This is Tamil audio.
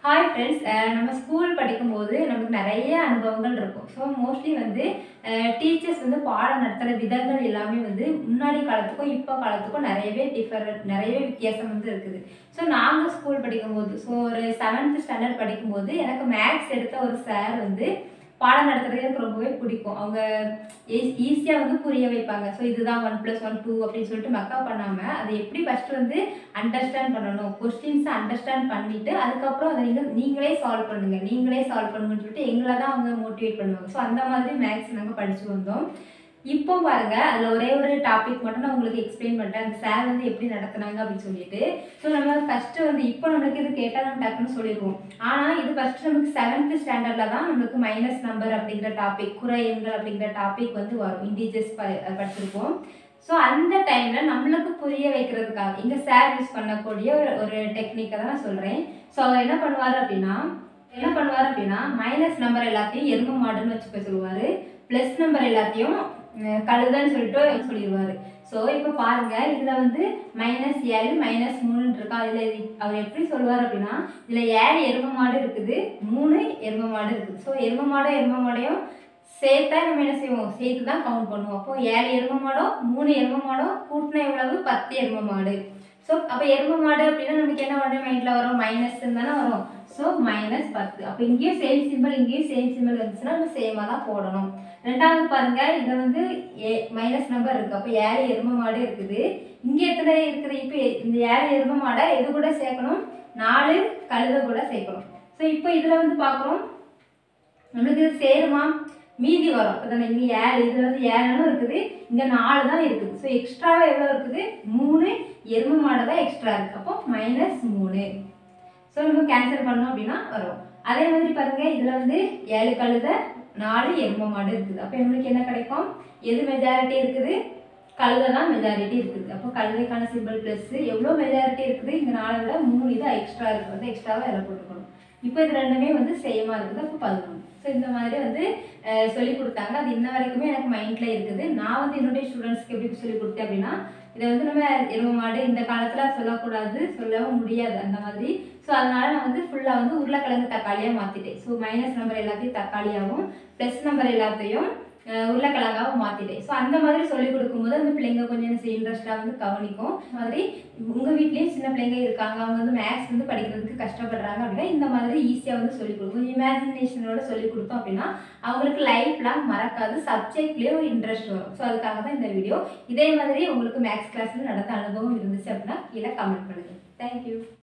ஹாய் ஃப்ரெண்ட்ஸ் நம்ம ஸ்கூல் படிக்கும்போது நமக்கு நிறைய அனுபவங்கள் இருக்கும் ஸோ மோஸ்ட்லி வந்து டீச்சர்ஸ் வந்து பாடம் நடத்துகிற விதங்கள் எல்லாமே வந்து முன்னாடி காலத்துக்கும் இப்போ காலத்துக்கும் நிறையவே டிஃபரெண்ட் நிறையவே வித்தியாசம் வந்து இருக்குது ஸோ நாங்கள் ஸ்கூல் படிக்கும்போது ஸோ ஒரு செவன்த் ஸ்டாண்டர்ட் படிக்கும்போது எனக்கு மேக்ஸ் எடுத்த ஒரு சார் வந்து பாடம் நடத்துறது எனக்கு ரொம்பவே பிடிக்கும் அவங்க ஈஸியாக வந்து புரிய வைப்பாங்க ஸோ இதுதான் ஒன் ப்ளஸ் ஒன் டூ அப்படின்னு சொல்லிட்டு மக்கா பண்ணாமல் அதை எப்படி ஃபஸ்ட்டு வந்து அண்டர்ஸ்டாண்ட் பண்ணணும் கொஸ்டின்ஸை அண்டர்ஸ்டாண்ட் பண்ணிவிட்டு அதுக்கப்புறம் அதை நீங்கள் நீங்களே சால்வ் பண்ணுங்கள் நீங்களே சால்வ் பண்ணுங்கன்னு சொல்லிட்டு எங்களை தான் அவங்க மோட்டிவேட் பண்ணுவாங்க ஸோ அந்த மாதிரி மேக்ஸ் நாங்கள் படித்து வந்தோம் இப்போ பாருங்க அதில் ஒரே ஒரு டாபிக் மட்டும் நான் உங்களுக்கு எக்ஸ்பிளைன் பண்ணிட்டேன் அந்த சார் வந்து எப்படி நடத்துனாங்க அப்படின்னு சொல்லிட்டு ஸோ நம்ம ஃபஸ்ட்டு வந்து இப்போ நம்மளுக்கு இது கேட்டால் நம்ம டக்குன்னு சொல்லிடுவோம் ஆனால் இது ஃபஸ்ட்டு நமக்கு செவன்த் ஸ்டாண்டர்டில் தான் நம்மளுக்கு மைனஸ் நம்பர் அப்படிங்கிற டாபிக் குறை எண்கள் அப்படிங்கிற டாபிக் வந்து வரும் இண்டிஜஸ் ப படிச்சிருப்போம் ஸோ அந்த டைமில் நம்மளுக்கு புரிய வைக்கிறதுக்காக இங்கே சார் யூஸ் பண்ணக்கூடிய ஒரு ஒரு டெக்னிக்கை தான் நான் சொல்கிறேன் ஸோ அவர் என்ன பண்ணுவார் அப்படின்னா என்ன பண்ணுவார் அப்படின்னா மைனஸ் நம்பர் எல்லாத்தையும் எரும மாடுன்னு வச்சுக்க சொல்லுவார் ப்ளஸ் நம்பர் எல்லாத்தையும் அஹ், கழுதைன்னு சொல்லிட்டு சொல்லிடுவார் ஸோ இப்போ பாருங்க இதில் வந்து மைனஸ் ஏழு மைனஸ் மூணுன்னு இருக்கா இதில் அவர் எப்படி சொல்லுவார் அப்படின்னா இதில் ஏழு எரும மாடு இருக்குது மூணு எரும மாடு இருக்குது ஸோ எரும மாடும் எரும மாடையும் சேர்த்தா நம்ம என்ன செய்வோம் சேர்த்து தான் கவுண்ட் பண்ணுவோம் அப்போ ஏழு எரும மாடும் மூணு எரும மாடும் கூட்டின எவ்வளவு பத்து எரும மாடு ஸோ அப்போ எரும மாடு அப்படின்னா நமக்கு என்ன உடனே மைண்டில் வரும் மைனஸ் தானே வரும் ஸோ மைனஸ் பத்து அப்போ இங்கேயும் சேம் சிம்பிள் இங்கேயும் சேம் சிம்பிள் இருந்துச்சுன்னா நம்ம சேமாக தான் போடணும் ரெண்டாவது பாருங்க இதை வந்து ஏ மைனஸ் நம்பர் இருக்கு அப்போ ஏழு எரும மாடு இருக்குது இங்கே எத்தனை இருக்குது இப்போ இந்த ஏழு எரும மாடை எது கூட சேர்க்கணும் நாலு கழுதை கூட சேர்க்கணும் ஸோ இப்போ இதில் வந்து பார்க்குறோம் நம்மளுக்கு இது சேருமா மீதி வரும் அப்போ தானே இங்கே ஏழு இதில் வந்து ஏழுன்னு இருக்குது இங்கே நாலு தான் இருக்குது ஸோ எக்ஸ்ட்ராவாக எவ்வளோ இருக்குது மூணு எரும மாடு தான் எக்ஸ்ட்ரா இருக்குது அப்போ மைனஸ் மூணு ஸோ நம்ம கேன்சல் பண்ணோம் அப்படின்னா வரும் அதே மாதிரி பாருங்க இதில் வந்து ஏழு கழுதை நாலு எரும மாடு இருக்குது அப்போ நம்மளுக்கு என்ன கிடைக்கும் எது மெஜாரிட்டி இருக்குது கழுதை தான் மெஜாரிட்டி இருக்குது அப்போ கழுதைக்கான சிம்பிள் ப்ளஸ் எவ்வளோ மெஜாரிட்டி இருக்குது இங்கே நாளை விட மூணு இது எக்ஸ்ட்ரா இருக்குது வந்து எக்ஸ்ட்ராவாக இதில் போட்டுக்கணும் இப்போ இது ரெண்டுமே வந்து சேமாக இருக்குது அப்போ பதினொன்று ஸோ இந்த மாதிரி வந்து அஹ், சொல்லி கொடுத்தாங்க அது இன்ன வரைக்குமே எனக்கு மைண்டில் இருக்குது நான் வந்து என்னுடைய ஸ்டூடெண்ட்ஸ்க்கு எப்படி சொல்லி கொடுத்தேன் அப்படின்னா இதை வந்து நம்ம எரும மாடு இந்த காலத்தில் சொல்லக்கூடாது சொல்லவும் முடியாது அந்த மாதிரி ஸோ அதனால நான் வந்து ஃபுல்லாக வந்து உருளைக்கிழங்கு தக்காளியாக மாற்றிட்டேன் ஸோ மைனஸ் நம்பர் எல்லாத்தையும் தக்காளியாகவும் ப்ளஸ் நம்பர் எல்லாத்தையும் அஹ், உருளைக்கிழங்காகவும் மாற்றிட்டேன் ஸோ அந்த மாதிரி சொல்லி கொடுக்கும்போது அந்த பிள்ளைங்க கொஞ்சம் என்ன செய்யும் இன்ட்ரெஸ்ட்டாக வந்து கவனிக்கும் அது மாதிரி உங்கள் வீட்லேயும் சின்ன பிள்ளைங்க இருக்காங்க அவங்க வந்து மேக்ஸ் வந்து படிக்கிறதுக்கு கஷ்டப்படுறாங்க அப்படின்னா இந்த மாதிரி ஈஸியாக வந்து சொல்லிக் கொடுக்கும் இமேஜினேஷனோட சொல்லி கொடுத்தோம் அப்படின்னா அவங்களுக்கு லைஃப் லாங் மறக்காது சப்ஜெக்ட்லேயே ஒரு இன்ட்ரெஸ்ட் வரும் ஸோ அதுக்காக தான் இந்த வீடியோ இதே மாதிரி உங்களுக்கு மேக்ஸ் கிளாஸில் நடந்த அனுபவம் இருந்துச்சு அப்படின்னா கீழே கமெண்ட் பண்ணுங்கள் தேங்க்யூ